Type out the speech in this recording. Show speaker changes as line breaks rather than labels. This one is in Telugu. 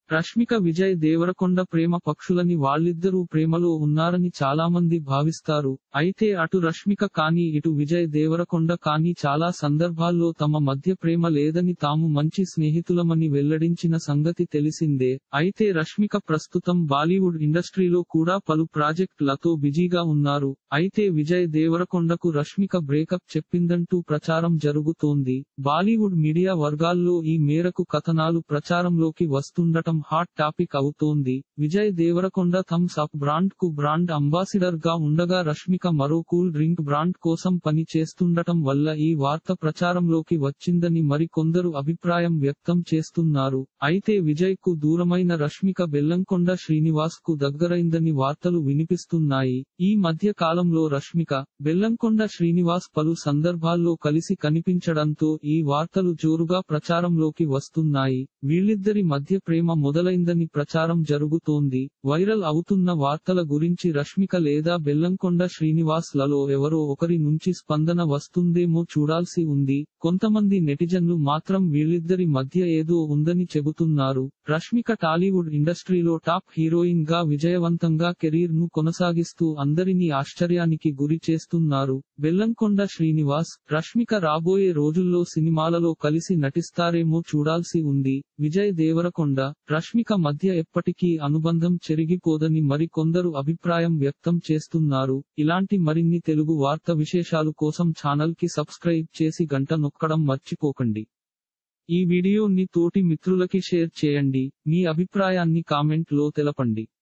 రష్మిక విజయ్ దేవరకొండ ప్రేమ పక్షులని వాళ్ళిద్దరూ ప్రేమలో ఉన్నారని చాలామంది భావిస్తారు అయితే అటు రష్మిక కానీ ఇటు విజయ్ దేవరకొండ కానీ చాలా సందర్భాల్లో తమ మధ్య ప్రేమ లేదని తాము మంచి స్నేహితులమని వెల్లడించిన సంగతి తెలిసిందే అయితే రష్మిక ప్రస్తుతం బాలీవుడ్ ఇండస్ట్రీలో కూడా పలు ప్రాజెక్టులతో బిజీగా ఉన్నారు అయితే విజయ్ దేవరకొండకు రష్మిక బ్రేకప్ చెప్పిందంటూ ప్రచారం జరుగుతోంది బాలీవుడ్ మీడియా వర్గాల్లో ఈ మేరకు కథనాలు ప్రచారంలోకి వస్తుండటం హాట్ టాపిక్ అవుతోంది Vijay Deverakonda Thums Up brand కు బ్రాండ్ అంబాసిడర్ గా ఉండగా రష్మిక మరో కూల్ డ్రింక్ బ్రాండ్ కోసం పని చేస్తుండటం వల్ల ఈ వార్త ప్రచారంలోకి వచ్చిందని మరి కొందరు అభిప్రాయం వ్యక్తం చేస్తున్నారు అయితే విజయ్ కు దూరమైన రష్మిక బెల్లంకొండ శ్రీనివాస్ కు దగ్గరైందని వార్తలు వినిపిస్తున్నాయి ఈ మధ్య కాలంలో రష్మిక బెల్లంకొండ శ్రీనివాస్ పలు సందర్భాల్లో కలిసి కనిపించడంతో ఈ వార్తలు జోరుగా ప్రచారంలోకి వస్తున్నాయి వీళ్ళిద్దరి మధ్య ప్రేమ మొదలైందని ప్రచారం జరుగుతోంది వైరల్ అవుతున్న వార్తల గురించి రష్మిక లేదా బెల్లంకొండ శ్రీనివాస్ లలో ఎవరో ఒకరి నుంచి స్పందన వస్తుందేమో చూడాల్సి ఉంది కొంతమంది నెటిజన్లు మాత్రం వీళ్ళిద్దరి మధ్య ఏదో ఉందని చెబుతున్నారు రష్మిక టాలీవుడ్ ఇండస్ట్రీలో టాప్ హీరోయిన్ గా విజయవంతంగా కెరీర్ ను కొనసాగిస్తూ అందరినీ ఆశ్చర్యానికి గురి చేస్తున్నారు బెల్లంకొండ శ్రీనివాస్ రష్మిక రాబోయే రోజుల్లో సినిమాలలో కలిసి నటిస్తారేమో చూడాల్సి ఉంది విజయ్ దేవరకొండ రష్మిక మధ్య ఎప్పటికీ అనుబంధం చెరిగిపోదని మరి కొందరు అభిప్రాయం వ్యక్తం చేస్తున్నారు ఇలాంటి మరిన్ని తెలుగు వార్త విశేషాలు కోసం ఛానల్ కి సబ్స్క్రైబ్ చేసి గంట నొక్కడం మర్చిపోకండి ఈ వీడియోని తోటి మిత్రులకి షేర్ చేయండి మీ అభిప్రాయాన్ని కామెంట్ లో తెలపండి